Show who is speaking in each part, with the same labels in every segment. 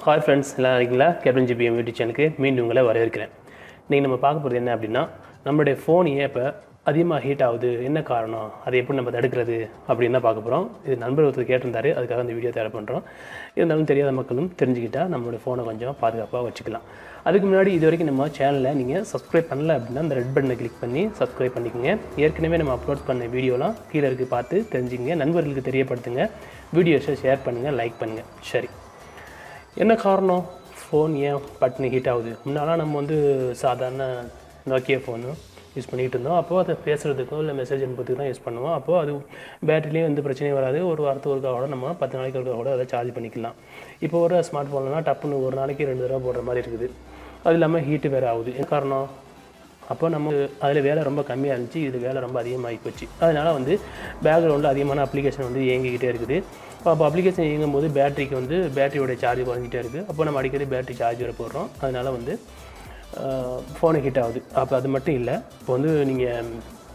Speaker 1: hi friends எல்லாம் இருக்கீங்களா captain GBM YouTube சேனலுக்கு மீண்டும் உங்களை வரவேற்கிறேன் இன்றைக்கி நம்ம பார்க்க போகிறது என்ன அப்படின்னா நம்மளுடைய ஃபோன் ஏன் இப்போ அதிகமாக ஹீட் ஆகுது என்ன காரணம் அதை எப்படி நம்ம தடுக்கிறது அப்படின்னு தான் பார்க்க போகிறோம் இது நண்பர் ஒருத்தர் கேட்டிருந்தாரு அதுக்காக இந்த வீடியோ தேவை பண்ணுறோம் இருந்தாலும் தெரியாத மக்களும் தெரிஞ்சுக்கிட்டா நம்மளுடைய ஃபோனை கொஞ்சம் பாதுகாப்பாக வச்சுக்கலாம் அதுக்கு முன்னாடி இது வரைக்கும் நம்ம சேனலில் நீங்கள் சப்ஸ்கிரைப் பண்ணல அப்படின்னா அந்த ரெட் பட்டனை கிளிக் பண்ணி சப்ஸ்கிரைப் பண்ணிக்கோங்க ஏற்கனவே நம்ம அப்லோட் பண்ண வீடியோலாம் கீழே இருக்குது பார்த்து தெரிஞ்சுக்கங்க நண்பர்களுக்கு தெரியப்படுத்துங்க வீடியோஸை ஷேர் பண்ணுங்கள் லைக் பண்ணுங்கள் சரி என்ன காரணம் ஃபோன் ஏன் பட்னு ஹீட் ஆகுது முன்னாலாம் நம்ம வந்து சாதாரண நோக்கியா ஃபோனு யூஸ் பண்ணிகிட்டு இருந்தோம் அப்போது அதை பேசுகிறதுக்கோ இல்லை மெசேஜ் அனுப்புறதுக்கு தான் யூஸ் பண்ணுவோம் அப்போது அது பேட்டரிலேயும் எந்த பிரச்சனையும் வராது ஒரு வாரத்துக்கு ஒருக்கா கூட நம்ம பத்து நாளைக்கு ஒருக்கா கூட அதை சார்ஜ் பண்ணிக்கலாம் இப்போ ஒரு ஸ்மார்ட் ஃபோன்லாம் டப்புன்னு ஒரு நாளைக்கு ரெண்டு தடவை போடுற மாதிரி இருக்குது அது இல்லாமல் ஹீட்டு வேறு ஆகுது என்ன காரணம் அப்போ நம்ம அதில் வேலை ரொம்ப கம்மியாக இருந்துச்சு இது வேலை ரொம்ப அதிகமாகி போச்சு அதனால் வந்து பேக்ரவுண்டில் அதிகமான அப்ளிகேஷன் வந்து இயங்கிக்கிட்டே இருக்குது அப்போ அப்ளிகேஷன் இயங்கும் போது பேட்டரிக்கு வந்து பேட்டரியோட சார்ஜ் குறைஞ்சிட்டே இருக்குது அப்போ நம்ம அடிக்கடி பேட்டரி சார்ஜ் வர போடுறோம் அதனால் வந்து ஃபோனு ஹீட் ஆகுது அப்போ அது மட்டும் இல்லை இப்போ வந்து நீங்கள்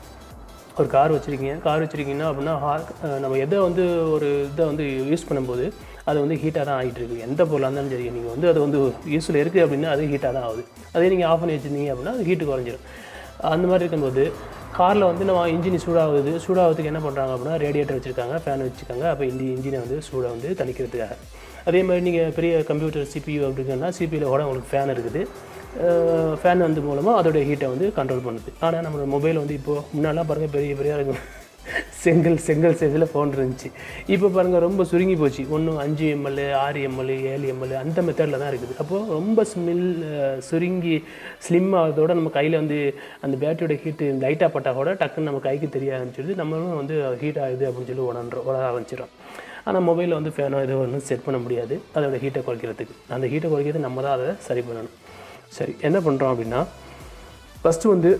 Speaker 1: ஒரு கார் வச்சுருக்கீங்க கார் வச்சுருக்கீங்கன்னா அப்படின்னா ஹா- அஹ் நம்ம எதை வந்து ஒரு இதை வந்து யூஸ் பண்ணும்போது அது வந்து ஹீட்டாக தான் ஆகிட்டு இருக்கு எந்த பொருளாக இருந்தாலும் சரி நீங்கள் வந்து அது வந்து யூஸில் இருக்குது அப்படின்னா அது ஹீட்டாக தான் ஆகுது அதே நீங்கள் ஆஃப் பண்ணி வச்சுருந்தீங்க அப்படின்னா அது ஹீட்டு குறைஞ்சிரும் அந்த மாதிரி இருக்கும்போது காரில் வந்து நம்ம இன்ஜின் சூடாகுது சூடாகிறதுக்கு என்ன பண்ணுறாங்க அப்படின்னா ரேடியேட்டர் வச்சுருக்காங்க ஃபேன் வச்சுருக்காங்க அப்போ இந்த இன்ஜினை வந்து சூடை வந்து தணிக்கிறதுக்காக அதே மாதிரி நீங்கள் பெரிய கம்ப்யூட்டர் சிபியூ அப்படின்னா சிபியில் கூட உங்களுக்கு ஃபேன் இருக்குது ஃபேன் வந்து மூலமாக அதோடைய ஹீட்டை வந்து கண்ட்ரோல் பண்ணுது ஆனால் நம்மளோட மொபைல் வந்து இப்போது முன்னாடிலாம் பாருங்கள் பெரிய பெரிய இருக்கும் செங்கல் செங்கல் சைஸில் ஃபோன் இருந்துச்சு இப்போ பாருங்கள் ரொம்ப சுருங்கி போச்சு ஒன்றும் அஞ்சு எம்எல் ஆறு எம்எல் ஏழு எம்எல் அந்த மெத்தடில் தான் இருக்குது அப்போது ரொம்ப ஸ்மெல் சுருங்கி ஸ்லிம் ஆகிறதோட நம்ம கையில் வந்து அந்த பேட்டரியோட ஹீட்டு லைட்டாக பட்டால் கூட டக்குன்னு நம்ம கைக்கு தெரிய ஆரம்பிச்சிடுது நம்மளும் வந்து ஹீட் ஆகுது அப்படின்னு சொல்லி உணர்றோம் உணர ஆரம்பிச்சிடும் ஆனால் மொபைலில் வந்து ஃபேனோ ஏதோ ஒன்றும் செட் பண்ண முடியாது அதோட ஹீட்டை குறைக்கிறதுக்கு அந்த ஹீட்டை குறைக்கிறது நம்ம தான் அதை சரி பண்ணணும் சரி என்ன பண்ணுறோம் அப்படின்னா ஃபஸ்ட்டு வந்து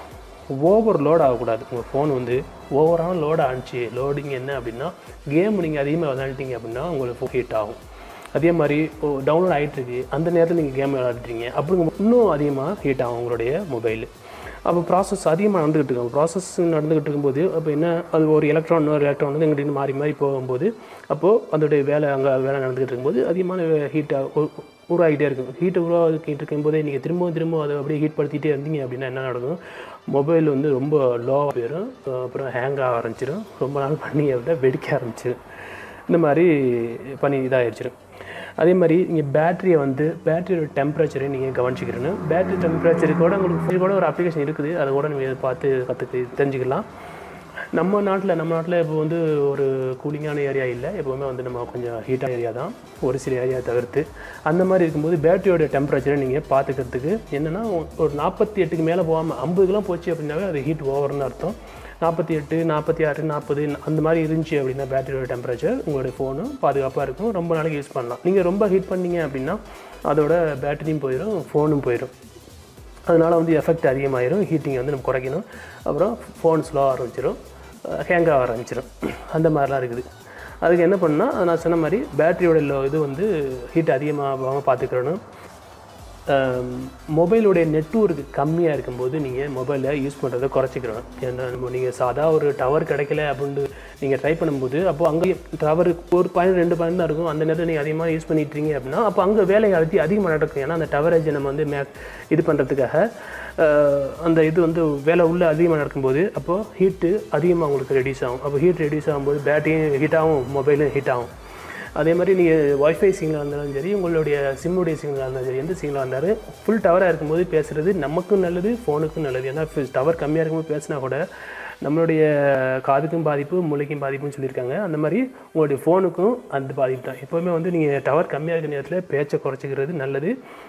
Speaker 1: ஓவர் லோட் ஆகக்கூடாது உங்கள் ஃபோன் வந்து ஓவரான லோட் ஆனிச்சு லோடிங் என்ன அப்படின்னா கேம் நீங்கள் அதிகமாக விளையாடிட்டீங்க அப்படின்னா உங்களுக்கு ஃபோன் ஹீட் ஆகும் அதே மாதிரி டவுன்லோட் ஆகிட்டு இருக்கு அந்த நேரத்தில் நீங்கள் கேம் விளையாடுறீங்க அப்படிங்க இன்னும் அதிகமாக ஹீட் ஆகும் உங்களுடைய மொபைல் அப்போ ப்ராசஸ் அதிகமாக நடந்துகிட்டு இருக்கும் ப்ராசஸ் நடந்துகிட்டு இருக்கும்போது அப்போ என்ன அது ஒரு எலக்ட்ரான் இன்னொரு எலக்ட்ரான் வந்து எங்கிட்ட மாறி மாறி போகும்போது அப்போது அதோடைய வேலை அங்கே வேலை நடந்துகிட்டு இருக்கும்போது அதிகமான ஹீட்டாக உருவாகிட்டே இருக்கும் ஹீட்டை உருவாக்கிட்டு இருக்கும்போதே நீங்கள் திரும்பவும் திரும்ப அதை அப்படியே ஹீட் படுத்திட்டே இருந்தீங்க அப்படின்னா என்ன நடக்கும் மொபைல் வந்து ரொம்ப லோவாக போயிடும் அப்புறம் ஹேங் ஆக ஆரம்பிச்சிடும் ரொம்ப நாள் பண்ணி அப்படின்னா வெடிக்க ஆரம்பிச்சிடும் இந்த மாதிரி பண்ணி இதாகிடுச்சிடும் அதே மாதிரி நீங்கள் பேட்டரியை வந்து பேட்டரியோட டெம்பரேச்சரை நீங்கள் கவனிச்சிக்கிறணும் பேட்டரி டெம்பரேச்சருக்கு கூட உங்களுக்கு இது கூட ஒரு அப்ளிகேஷன் இருக்குது அதை கூட நீங்கள் பார்த்து கற்றுக்கு தெரிஞ்சுக்கலாம் நம்ம நாட்டில் நம்ம நாட்டில் இப்போ வந்து ஒரு கூலிங்கான ஏரியா இல்லை எப்போவுமே வந்து நம்ம கொஞ்சம் ஹீட்டான ஏரியா தான் ஒரு சில ஏரியா தவிர்த்து அந்த மாதிரி இருக்கும்போது பேட்டரியோட டெம்பரேச்சரை நீங்கள் பார்த்துக்கிறதுக்கு என்னென்னா ஒரு நாற்பத்தி எட்டுக்கு மேலே போகாமல் ஐம்பதுக்கெலாம் போச்சு அப்படின்னாவே அது ஹீட் ஓவர்னு அர்த்தம் நாற்பத்தி எட்டு நாற்பத்தி ஆறு நாற்பது அந்த மாதிரி இருந்துச்சு அப்படின்னா பேட்டரியோட டெம்பரேச்சர் உங்களுடைய ஃபோனு பாதுகாப்பாக இருக்கும் ரொம்ப நாளைக்கு யூஸ் பண்ணலாம் நீங்கள் ரொம்ப ஹீட் பண்ணீங்க அப்படின்னா அதோட பேட்டரியும் போயிடும் ஃபோனும் போயிடும் அதனால் வந்து எஃபெக்ட் அதிகமாயிரும் ஹீட்டிங் வந்து நம்ம குறைக்கணும் அப்புறம் ஃபோன் ஸ்லோ ஆரம்பிச்சிடும் ஹேங் ஆக ஆரம்பிச்சிடும் அந்த மாதிரிலாம் இருக்குது அதுக்கு என்ன பண்ணால் நான் சொன்ன மாதிரி பேட்டரியோட லோ இது வந்து ஹீட் அதிகமாகாமல் பார்த்துக்கிறணும் மொபைலுடைய நெட்ஒர்க் கம்மியாக இருக்கும்போது நீங்கள் மொபைலை யூஸ் பண்ணுறதை குறைச்சிக்கிறணும் ஏன்னா நம்ம நீங்கள் சாதா ஒரு டவர் கிடைக்கல அப்படின்னு நீங்கள் ட்ரை பண்ணும்போது அப்போ அங்கே டவர் ஒரு பாயிண்ட் ரெண்டு பாயிண்ட் தான் இருக்கும் அந்த நேரத்தில் நீங்கள் அதிகமாக யூஸ் பண்ணிட்டுருங்க அப்படின்னா அப்போ அங்கே வேலை அழுத்தி அதிகமாக நடக்கும் ஏன்னா அந்த டவரேஜை நம்ம வந்து மே இது பண்ணுறதுக்காக அஹ், அந்த இது வந்து வேலை உள்ள அதிகமாக நடக்கும்போது அப்போது ஹீட்டு அதிகமாக உங்களுக்கு ரெடியூஸ் ஆகும் அப்போ ஹீட் ரெடியூஸ் ஆகும்போது பேட்டரியும் ஹீட் ஆகும் மொபைலும் ஹீட் ஆகும் அதே மாதிரி நீங்கள் ஒய்ஃபை சிக்னலாக இருந்தாலும் சரி உங்களுடைய சிம்முடைய சிக்னலாக இருந்தாலும் சரி எந்த சிக்னலாக இருந்தாலும் ஃபுல் டவராக இருக்கும்போது பேசுகிறது நமக்கும் நல்லது ஃபோனுக்கும் நல்லது ஏன்னா டவர் கம்மியாக இருக்கும்போது பேசினா கூட நம்மளுடைய காதுக்கும் பாதிப்பு மூளைக்கும் பாதிப்புன்னு சொல்லியிருக்காங்க அந்த மாதிரி உங்களுடைய ஃபோனுக்கும் அந்த பாதிப்பு தான் எப்போவுமே வந்து நீங்கள் டவர் கம்மியாக இருக்கிற நேரத்தில் பேச்சை குறைச்சிக்கிறது நல்லது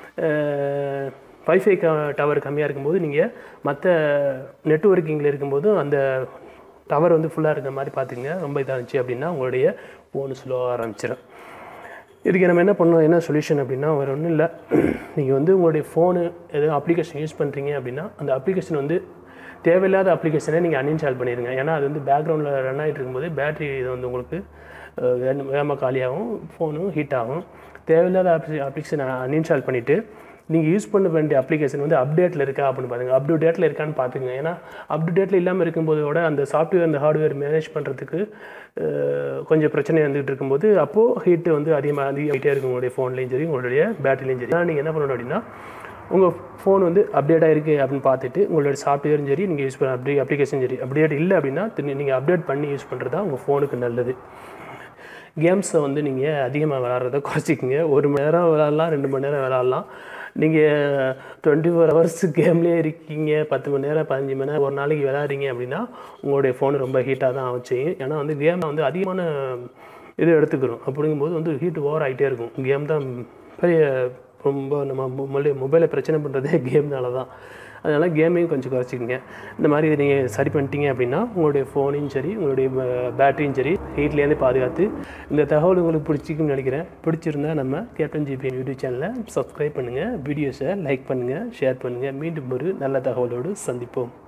Speaker 1: வைஃபை க டவர் கம்மியாக இருக்கும்போது நீங்கள் மற்ற நெட்ஒர்க்கிங்கில் இருக்கும்போதும் அந்த டவர் வந்து ஃபுல்லாக இருக்கிற மாதிரி பார்த்துங்க ரொம்ப இதாக இருந்துச்சு அப்படின்னா உங்களுடைய ஃபோன் ஸ்லோவாக ஆரம்பிச்சிடும் இதுக்கு நம்ம என்ன பண்ணோம் என்ன சொல்யூஷன் அப்படின்னா வேறு ஒன்றும் இல்லை நீங்கள் வந்து உங்களுடைய ஃபோனு எதுவும் அப்ளிகேஷன் யூஸ் பண்ணுறீங்க அப்படின்னா அந்த அப்ளிகேஷன் வந்து தேவையில்லாத அப்ளிகேஷனை நீங்கள் அன்இன்ஸ்டால் பண்ணிடுங்க ஏன்னா அது வந்து பேக்ரவுண்டில் ரன் ஆகிட்டு இருக்கும்போது பேட்டரி இது வந்து உங்களுக்கு அஹ், வேகமா- வேகமாக காலியாகும் ஃபோனும் ஹீட் ஆகும் தேவையில்லாத அப்ளி அப்ளிகேஷன் அன்இன்ஸ்டால் பண்ணிவிட்டு நீங்கள் யூஸ் பண்ண வேண்டிய அப்ளிகேஷன் வந்து அப்டேட்டில் இருக்கா அப்படின்னு பாருங்க அப் டு டேட்டில் இருக்கான்னு பார்த்துங்க ஏன்னா அப் டு டேட்டில் இல்லாமல் இருக்கும்போதோட அந்த சாஃப்ட்வேர் அந்த ஹார்ட்வேர் மேனேஜ் பண்ணுறதுக்கு கொஞ்சம் பிரச்சனை வந்துகிட்டு இருக்கும்போது அப்போது ஹீட்டு வந்து அதிகமாக அதிகமாகிட்டே இருக்கும் உங்களுடைய ஃபோன்லேயும் சரி உங்களுடைய பேட்டரிலையும் சரி ஆனால் நீங்கள் என்ன பண்ணணும் அப்படின்னா உங்கள் ஃபோன் வந்து அப்டேட் ஆகிருக்கு அப்படின்னு பார்த்துட்டு உங்களோட சாஃப்ட்வேரும் சரி நீங்கள் யூஸ் பண்ண அப்படி அப்ளிகேஷன் சரி அப்டேட் இல்லை அப்படின்னா நீங்கள் அப்டேட் பண்ணி யூஸ் பண்ணுறது தான் உங்கள் ஃபோனுக்கு நல்லது கேம்ஸை வந்து நீங்கள் அதிகமாக விளாட்றத குறைச்சிக்கங்க ஒரு மணி நேரம் விளாட்லாம் ரெண்டு மணி நேரம் விளாட்லாம் நீங்கள் டுவெண்ட்டி ஃபோர் ஹவர்ஸ் கேம்லேயே இருக்கீங்க பத்து மணி நேரம் பதினஞ்சு மணி நேரம் ஒரு நாளைக்கு விளாட்றீங்க அப்படின்னா உங்களுடைய ஃபோன் ரொம்ப ஹீட்டாக தான் ஆகும் செய்யும் ஏன்னா வந்து கேமை வந்து அதிகமான இது எடுத்துக்கிறோம் அப்படிங்கும்போது வந்து ஹீட் ஓவர் ஆகிட்டே இருக்கும் கேம் தான் பெரிய ரொம்ப நம்ம மொபைல் மொபைலை பிரச்சனை பண்ணுறதே கேம்னால தான் அதனால் கேமையும் கொஞ்சம் குறைச்சிக்கங்க இந்த மாதிரி இதை நீங்கள் சரி பண்ணிட்டீங்க அப்படின்னா உங்களுடைய ஃபோனையும் சரி உங்களுடைய பேட்டரியும் சரி ஹீட்லேருந்து பாதுகாத்து இந்த தகவல் உங்களுக்கு பிடிச்சிக்குன்னு நினைக்கிறேன் பிடிச்சிருந்தா நம்ம கேப்டன் ஜிபிஎன் யூடியூப் சேனலை சப்ஸ்கிரைப் பண்ணுங்கள் வீடியோஸை லைக் பண்ணுங்கள் ஷேர் பண்ணுங்கள் மீண்டும் ஒரு நல்ல தகவலோடு சந்திப்போம்